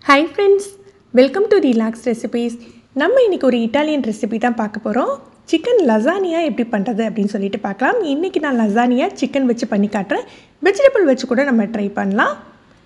hi friends welcome to relax recipes நம்ம இன்றைக்கி ஒரு இட்டாலியன் ரெசிபி தான் பார்க்க போகிறோம் சிக்கன் லசானியா எப்படி பண்ணுறது அப்படின்னு சொல்லிட்டு பார்க்கலாம் இன்றைக்கி நான் லசானியா சிக்கன் வச்சு பண்ணி காட்டுறேன் வெஜிடபிள் வச்சு கூட நம்ம ட்ரை பண்ணலாம்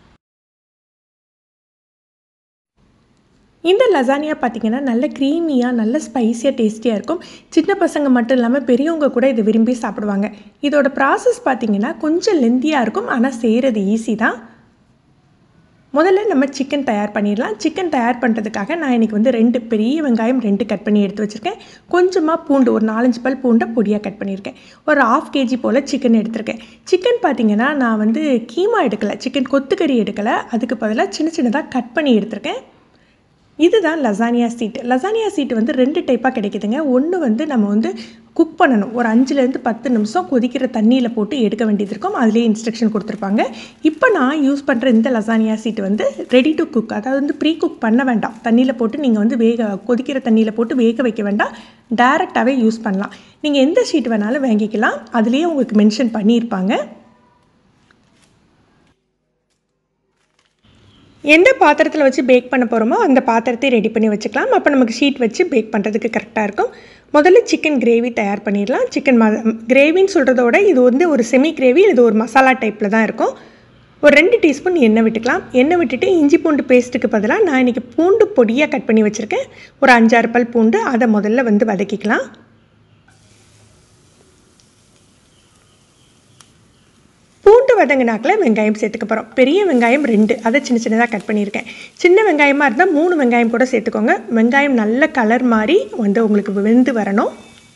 இந்த லசானியா பார்த்திங்கன்னா நல்ல க்ரீமியாக நல்ல ஸ்பைஸியாக டேஸ்டியாக இருக்கும் சின்ன பசங்க மட்டும் இல்லாமல் பெரியவங்க கூட இதை விரும்பி சாப்பிடுவாங்க இதோட ப்ராசஸ் பார்த்திங்கன்னா கொஞ்சம் லெந்தியாக இருக்கும் ஆனால் செய்கிறது ஈஸி தான் முதல்ல நம்ம சிக்கன் தயார் பண்ணிடலாம் சிக்கன் தயார் பண்ணுறதுக்காக நான் இன்றைக்கி வந்து ரெண்டு பெரிய வெங்காயம் ரெண்டு கட் பண்ணி எடுத்து வச்சுருக்கேன் கொஞ்சமாக பூண்டு ஒரு நாலஞ்சு பல் பூண்டை பொடியாக கட் பண்ணியிருக்கேன் ஒரு ஆஃப் கேஜி போல் சிக்கன் எடுத்திருக்கேன் சிக்கன் பார்த்திங்கன்னா நான் வந்து கீமா எடுக்கலை சிக்கன் கொத்துக்கறி எடுக்கலை அதுக்கு பதிலாக சின்ன சின்னதாக கட் பண்ணி எடுத்திருக்கேன் இதுதான் லசானியா சீட் லசானியா சீட் வந்து ரெண்டு டைப்பாக கிடைக்குதுங்க ஒன்று வந்து நம்ம வந்து குக் பண்ணணும் ஒரு அஞ்சுலேருந்து பத்து நிமிஷம் கொதிக்கிற தண்ணியில் போட்டு எடுக்க வேண்டியது இருக்கும் அதுலேயே இன்ஸ்ட்ரக்ஷன் கொடுத்துருப்பாங்க இப்போ நான் யூஸ் பண்ணுற இந்த லசானியா சீட் வந்து ரெடி டு குக் அதாவது வந்து ப்ரீ குக் பண்ண வேண்டாம் தண்ணியில் போட்டு நீங்கள் வந்து வேக கொதிக்கிற தண்ணியில் போட்டு வேக வைக்க வேண்டாம் டேரெக்டாகவே யூஸ் பண்ணலாம் நீங்கள் எந்த ஷீட் வேணாலும் வாங்கிக்கலாம் அதுலேயே உங்களுக்கு மென்ஷன் பண்ணியிருப்பாங்க எந்த பாத்திரத்தில் வச்சு பேக் பண்ண போகிறோமோ அந்த பாத்திரத்தை ரெடி பண்ணி வச்சுக்கலாம் அப்போ நமக்கு ஷீட் வச்சு பேக் பண்ணுறதுக்கு கரெக்டாக இருக்கும் முதல்ல சிக்கன் கிரேவி தயார் பண்ணிடலாம் சிக்கன் ம கிரேவின்னு சொல்கிறதோட இது வந்து ஒரு செமி கிரேவி இது ஒரு மசாலா டைப்பில் தான் இருக்கும் ஒரு ரெண்டு டீஸ்பூன் எண்ணெய் விட்டுக்கலாம் எண்ணெய் விட்டுட்டு இஞ்சி பூண்டு பேஸ்ட்டுக்கு பதிலாக நான் இன்றைக்கி பூண்டு பொடியாக கட் பண்ணி வச்சுருக்கேன் ஒரு அஞ்சாறு பல் பூண்டு அதை முதல்ல வந்து வதக்கிக்கலாம் பூண்டு வதங்கினாக்கில் வெங்காயம் சேர்த்துக்க போகிறோம் பெரிய வெங்காயம் ரெண்டு அதை சின்ன சின்னதாக கட் பண்ணியிருக்கேன் சின்ன வெங்காயமாக இருந்தால் மூணு வெங்காயம் கூட சேர்த்துக்கோங்க வெங்காயம் நல்ல கலர் மாதிரி வந்து உங்களுக்கு வெந்து வரணும்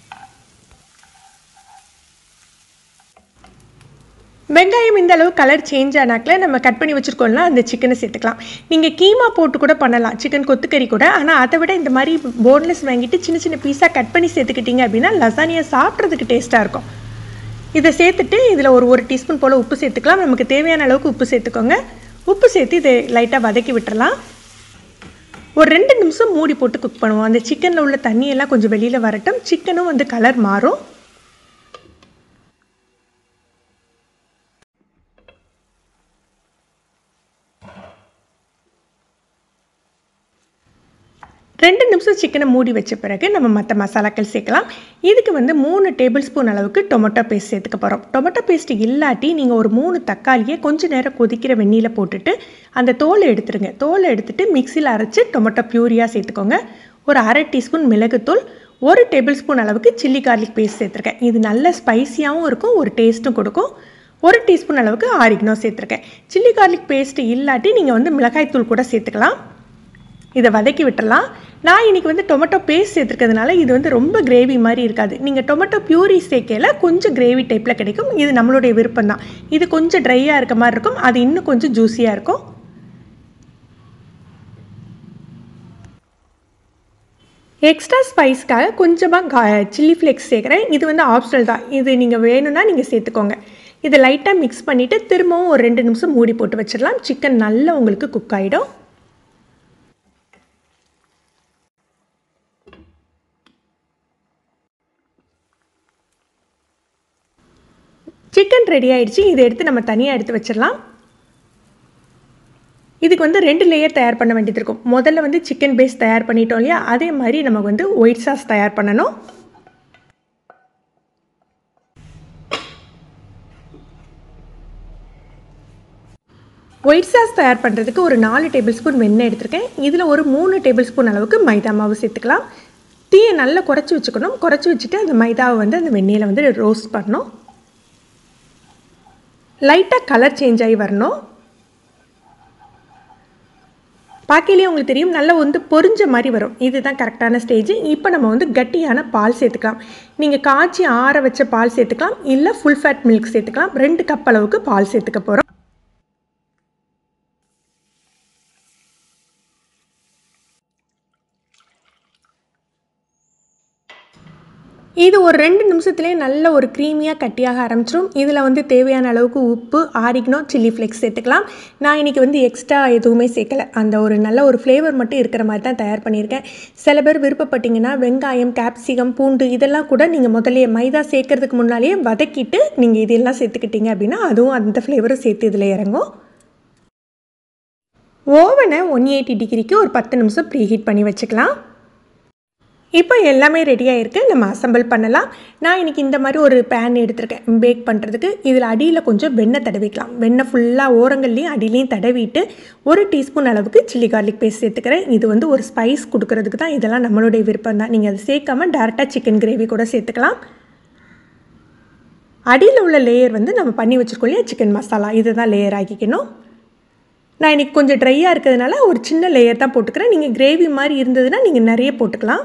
வெங்காயம் இந்த அளவு கலர் சேஞ்ச் ஆனாக்கில் நம்ம கட் பண்ணி வச்சுருக்கோம்ல அந்த சிக்கனை சேர்த்துக்கலாம் நீங்கள் கீமா போட்டு கூட பண்ணலாம் சிக்கன் கொத்துக்கறி கூட ஆனால் அதை விட இந்த மாதிரி போன்லெஸ் வாங்கிட்டு சின்ன சின்ன பீஸாக கட் பண்ணி சேர்த்துக்கிட்டிங்க அப்படின்னா லசானியை சாப்பிட்றதுக்கு டேஸ்ட்டாக இருக்கும் இதை சேர்த்துட்டு இதில் ஒரு ஒரு டீஸ்பூன் போல் உப்பு சேர்த்துக்கலாம் நமக்கு தேவையான அளவுக்கு உப்பு சேர்த்துக்கோங்க உப்பு சேர்த்து இதை லைட்டாக வதக்கி விட்டுறலாம் ஒரு ரெண்டு நிமிஷம் மூடி போட்டு குக் பண்ணுவோம் அந்த சிக்கனில் உள்ள தண்ணியெல்லாம் கொஞ்சம் வெளியில் வரட்டும் சிக்கனும் வந்து கலர் மாறும் ரெண்டு நிமிஷம் சிக்கனை மூடி வச்ச பிறகு நம்ம மற்ற மசாலாக்கள் சேர்க்கலாம் இதுக்கு வந்து மூணு டேபிள் ஸ்பூன் அளவுக்கு டொமேட்டோ பேஸ்ட் சேர்த்துக்க போகிறோம் டொமேட்டோ பேஸ்ட் இல்லாட்டி நீங்கள் ஒரு மூணு தக்காளியை கொஞ்சம் நேரம் கொதிக்கிற வெந்நியில் போட்டுட்டு அந்த தோலை எடுத்துருங்க தோலை எடுத்துட்டு மிக்சியில் அரைச்சி டொமேட்டோ பியூரியாக சேர்த்துக்கோங்க ஒரு அரை டீஸ்பூன் மிளகுத்தூள் ஒரு டேபிள் ஸ்பூன் அளவுக்கு சில்லி கார்லிக் பேஸ்ட் சேர்த்துருக்கேன் இது நல்ல ஸ்பைஸியாகவும் இருக்கும் ஒரு டேஸ்ட்டும் கொடுக்கும் ஒரு டீஸ்பூன் அளவுக்கு ஆரிக்னோ சேர்த்துருக்கேன் சில்லி கார்லிக் பேஸ்ட்டு இல்லாட்டி நீங்கள் வந்து மிளகாய்த்தூள் கூட சேர்த்துக்கலாம் இதை வதக்கி விட்டுறலாம் நான் இன்றைக்கி வந்து டொமேட்டோ பேஸ்ட் சேர்த்துருக்கிறதுனால இது வந்து ரொம்ப கிரேவி மாதிரி இருக்காது நீங்கள் டொமேட்டோ பியூரி சேர்க்கையில் கொஞ்சம் கிரேவி டைப்பில் கிடைக்கும் இது நம்மளுடைய விருப்பம் தான் இது கொஞ்சம் ட்ரையாக இருக்க மாதிரி இருக்கும் அது இன்னும் கொஞ்சம் ஜூஸியாக இருக்கும் எக்ஸ்ட்ரா ஸ்பைஸ்க்காக கொஞ்சமாக சில்லி ஃப்ளேக்ஸ் சேர்க்குறேன் இது வந்து ஆப்ஷனல் தான் இது நீங்கள் வேணும்னா நீங்கள் சேர்த்துக்கோங்க இதை லைட்டாக மிக்ஸ் பண்ணிவிட்டு திரும்பவும் ஒரு ரெண்டு நிமிஷம் மூடி போட்டு வச்சிடலாம் சிக்கன் நல்லா உங்களுக்கு குக் ஆகிடும் சிக்கன் ரெடி ஆகிடுச்சு இதை எடுத்து நம்ம தனியாக எடுத்து வச்சிடலாம் இதுக்கு வந்து ரெண்டு லேயர் தயார் பண்ண வேண்டியது இருக்கும் முதல்ல வந்து சிக்கன் பேஸ் தயார் பண்ணிட்டோம் இல்லையா அதே மாதிரி நம்ம வந்து ஒயிட் சாஸ் தயார் பண்ணணும் ஒயிட் சாஸ் தயார் பண்ணுறதுக்கு ஒரு நாலு டேபிள் ஸ்பூன் வெண்ணெய் எடுத்திருக்கேன் இதில் ஒரு மூணு டேபிள் ஸ்பூன் அளவுக்கு மைதா மாவு சேர்த்துக்கலாம் தீயை நல்லா குறைச்சி வச்சுக்கணும் குறைச்சி வச்சுட்டு அந்த மைதாவை வந்து அந்த வெண்ணெயில் வந்து ரோஸ்ட் பண்ணணும் லைட்டாக கலர் சேஞ்ச் ஆகி வரணும் பார்க்கையிலே உங்களுக்கு தெரியும் நல்லா வந்து பொறிஞ்ச மாதிரி வரும் இதுதான் கரெக்டான ஸ்டேஜ் இப்போ நம்ம வந்து கட்டியான பால் சேர்த்துக்கலாம் நீங்கள் காய்ச்சி ஆற வச்ச பால் சேர்த்துக்கலாம் இல்லை ஃபுல் ஃபேட் மில்க் சேர்த்துக்கலாம் ரெண்டு கப் அளவுக்கு பால் சேர்த்துக்க போகிறோம் இது ஒரு ரெண்டு நிமிஷத்துலேயே நல்ல ஒரு க்ரீமியாக கட்டியாக ஆரம்பிச்சிடும் இதில் வந்து தேவையான அளவுக்கு உப்பு ஆரிக்னோ சில்லி ஃப்ளேக்ஸ் சேர்த்துக்கலாம் நான் இன்றைக்கி வந்து எக்ஸ்ட்ரா எதுவுமே சேர்க்கலை அந்த ஒரு நல்ல ஒரு ஃப்ளேவர் மட்டும் இருக்கிற மாதிரி தான் தயார் பண்ணியிருக்கேன் சில பேர் விருப்பப்பட்டீங்கன்னா வெங்காயம் கேப்சிகம் பூண்டு இதெல்லாம் கூட நீங்கள் முதல்ல மைதா சேர்க்கறதுக்கு முன்னாலேயே வதக்கிட்டு நீங்கள் இதெல்லாம் சேர்த்துக்கிட்டீங்க அப்படின்னா அதுவும் அந்த ஃப்ளேவரும் சேர்த்து இதில் இறங்கும் ஓவனை ஒன் எயிட்டி டிகிரிக்கு ஒரு பத்து நிமிஷம் ப்ரீ ஹீட் பண்ணி வச்சுக்கலாம் இப்போ எல்லாமே ரெடியாக இருக்குது நம்ம அசம்பிள் பண்ணலாம் நான் இன்றைக்கி இந்த மாதிரி ஒரு பேன் எடுத்திருக்கேன் பேக் பண்ணுறதுக்கு இதில் அடியில் கொஞ்சம் வெண்ணெய் தடவிக்கலாம் வெண்ணெய் ஃபுல்லாக ஓரங்கள்லேயும் அடியிலையும் தடவிட்டு ஒரு டீஸ்பூன் அளவுக்கு சில்லி கார்லிக் பேஸ்ட் சேர்த்துக்கிறேன் இது வந்து ஒரு ஸ்பைஸ் கொடுக்கறதுக்கு தான் இதெல்லாம் நம்மளுடைய விருப்பம் தான் நீங்கள் அதை சேர்க்காம டேரெக்டாக சிக்கன் கிரேவி கூட சேர்த்துக்கலாம் அடியில் உள்ள லேயர் வந்து நம்ம பண்ணி வச்சுருக்கோம் இல்லையா சிக்கன் மசாலா இதை தான் லேயர் ஆக்கிக்கணும் நான் இன்றைக்கி கொஞ்சம் ட்ரையாக இருக்கிறதுனால ஒரு சின்ன லேயர் தான் போட்டுக்கிறேன் நீங்கள் கிரேவி மாதிரி இருந்ததுன்னா நீங்கள் நிறைய போட்டுக்கலாம்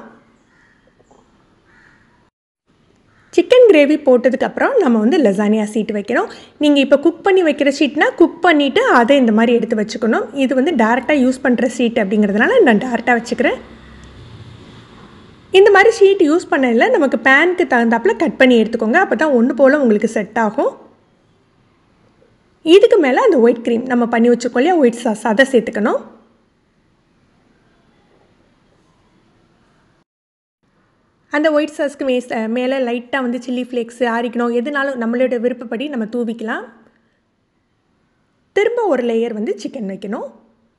சிக்கன் கிரேவி போட்டதுக்கப்புறம் நம்ம வந்து லெசானியா சீட் வைக்கிறோம் நீங்கள் இப்போ குக் பண்ணி வைக்கிற ஷீட்னா குக் பண்ணிவிட்டு அதை இந்த மாதிரி எடுத்து வச்சுக்கணும் இது வந்து டேரெக்டாக யூஸ் பண்ணுற ஷீட் அப்படிங்கிறதுனால நான் டேரெக்டாக வச்சுக்கிறேன் இந்த மாதிரி ஷீட் யூஸ் பண்ணதில் நமக்கு பேனுக்கு தகுந்தாப்பில் கட் பண்ணி எடுத்துக்கோங்க அப்போ தான் ஒன்று போல் உங்களுக்கு செட் ஆகும் இதுக்கு மேலே அந்த ஒயிட் க்ரீம் நம்ம பண்ணி வச்சுக்கோ இல்லையா ஒயிட் சாஸ் அதை சேர்த்துக்கணும் அந்த ஒயிட் சாஸ்க்கு மே மேலே லைட்டாக வந்து சில்லி ஃப்ளேக்ஸு ஆரிக்கணும் எதுனாலும் நம்மளோட விருப்பப்படி நம்ம தூவிக்கலாம் திரும்ப ஒரு லேயர் வந்து சிக்கன் வைக்கணும்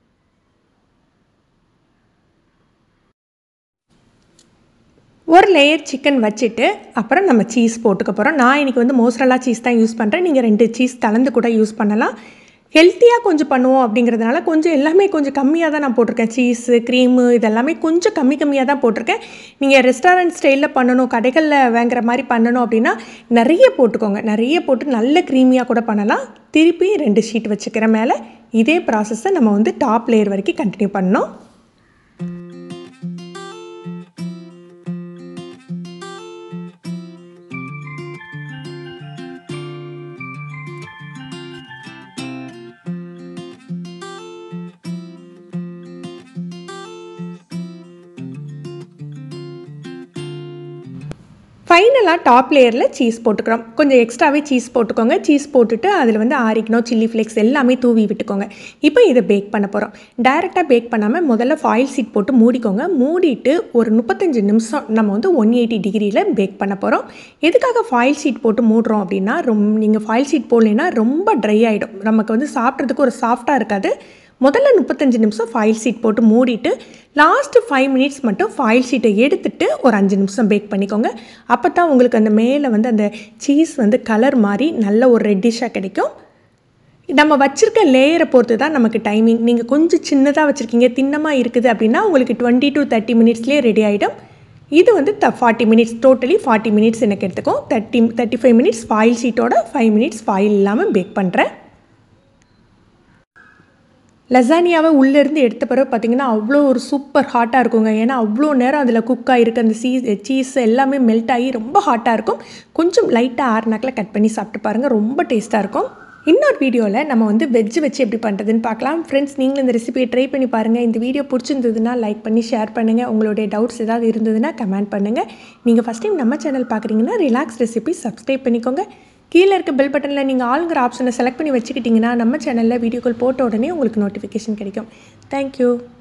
ஒரு லேயர் சிக்கன் வச்சுட்டு அப்புறம் நம்ம சீஸ் போட்டுக்க போகிறோம் நான் இன்றைக்கி வந்து மோசரலா சீஸ் தான் யூஸ் பண்ணுறேன் நீங்கள் ரெண்டு சீஸ் கலந்து கூட யூஸ் பண்ணலாம் ஹெல்த்தியாக கொஞ்சம் பண்ணுவோம் அப்படிங்கிறதுனால கொஞ்சம் எல்லாமே கொஞ்சம் கம்மியாக தான் நான் போட்டிருக்கேன் சீஸு க்ரீமு இதெல்லாமே கொஞ்சம் கம்மி கம்மியாக தான் போட்டிருக்கேன் நீங்கள் ரெஸ்டாரண்ட் ஸ்டைலில் பண்ணணும் கடைகளில் வாங்குற மாதிரி பண்ணணும் அப்படின்னா நிறைய போட்டுக்கோங்க நிறைய போட்டு நல்ல க்ரீமியாக கூட பண்ணலாம் திருப்பி ரெண்டு ஷீட் வச்சுக்கிற மேலே இதே ப்ராசஸை நம்ம வந்து டாப் லேயர் வரைக்கும் கண்டினியூ பண்ணணும் ஃபைனலாக டாப் லேயரில் சீஸ் போட்டுக்கிறோம் கொஞ்சம் எக்ஸ்ட்ராவே சீஸ் போட்டுக்கோங்க சீஸ் போட்டுட்டு அதில் வந்து ஆரிக்கணும் சில்லி ஃப்ளேக்ஸ் எல்லாமே தூவி விட்டுக்கோங்க இப்போ இதை பேக் பண்ண போகிறோம் டைரெக்டாக பேக் பண்ணாமல் முதல்ல ஃபாயில் சீட் போட்டு மூடிக்கோங்க மூடிட்டு ஒரு முப்பத்தஞ்சு நிமிஷம் நம்ம வந்து ஒன் எயிட்டி டிகிரியில் பேக் பண்ண போகிறோம் எதுக்காக ஃபாயில் ஷீட் போட்டு மூடுறோம் அப்படின்னா ரொம் நீங்கள் ஃபாயில் ஷீட் போடலைன்னா ரொம்ப ட்ரை ஆகிடும் நமக்கு வந்து சாப்பிட்றதுக்கு ஒரு சாஃப்டாக இருக்காது முதல்ல முப்பத்தஞ்சு நிமிஷம் ஃபாயில் ஷீட் போட்டு மூடிட்டு லாஸ்ட்டு ஃபைவ் மினிட்ஸ் மட்டும் ஃபாயில் ஷீட்டை எடுத்துட்டு ஒரு அஞ்சு நிமிஷம் பேக் பண்ணிக்கோங்க அப்போ தான் உங்களுக்கு அந்த மேலே வந்து அந்த சீஸ் வந்து கலர் மாதிரி நல்ல ஒரு ரெட்டிஷாக கிடைக்கும் நம்ம வச்சுருக்க லேயரை பொறுத்து தான் நமக்கு டைமிங் நீங்கள் கொஞ்சம் சின்னதாக வச்சுருக்கீங்க தின்னமாக இருக்குது அப்படின்னா உங்களுக்கு டுவெண்ட்டி டு தேர்ட்டி மினிட்ஸ்லேயே ரெடி ஆகிடும் இது வந்து the forty minutes totally forty minutes எனக்கு எடுத்துக்கும் thirty thirty five minutes foil ஷீட்டோட ஃபைவ் மினிட்ஸ் ஃபாயில் இல்லாமல் பேக் பண்ணுறேன் லசானியாவை உள்ளேருந்து எடுத்த பிறகு பார்த்திங்கன்னா அவ்வளோ ஒரு சூப்பர் ஹாட்டாக இருக்குங்க ஏன்னா அவ்வளோ நேரம் அதில் குக் ஆகிருக்கு அந்த சீஸ் சீஸ் எல்லாமே மெல்ட் ஆகி ரொம்ப ஹாட்டாக இருக்கும் கொஞ்சம் லைட்டாக ஆறுனாக்கில் கட் பண்ணி சாப்பிட்டு பாருங்கள் ரொம்ப டேஸ்ட்டாக இருக்கும் இன்னொரு வீடியோவில் நம்ம வந்து வெஜ் வச்சு எப்படி பண்ணுறதுன்னு பார்க்கலாம் ஃப்ரெண்ட்ஸ் நீங்களும் இந்த ரெசிபியை ட்ரை பண்ணி பாருங்கள் இந்த வீடியோ பிடிச்சிருந்ததுன்னா லைக் பண்ணி ஷேர் பண்ணுங்கள் உங்களுடைய டவுட்ஸ் ஏதாவது இருந்ததுன்னா கமெண்ட் பண்ணுங்கள் நீங்கள் ஃபஸ்ட் டைம் நம்ம சேனல் பார்க்குறீங்கன்னா ரிலாக்ஸ் ரெசிபி சப்ஸ்கிரைப் பண்ணிக்கோங்க கீழே இருக்க பெல் பட்டனில் நீங்கள் ஆளுங்கிற ஆப்ஷனை செலக்ட் பண்ணி வச்சுக்கிட்டிங்கன்னா நம்ம சேனலில் வீடியோக்கள் போட்ட உடனே உங்களுக்கு நோட்டிஃபிகேஷன் கிடைக்கும் தேங்க்யூ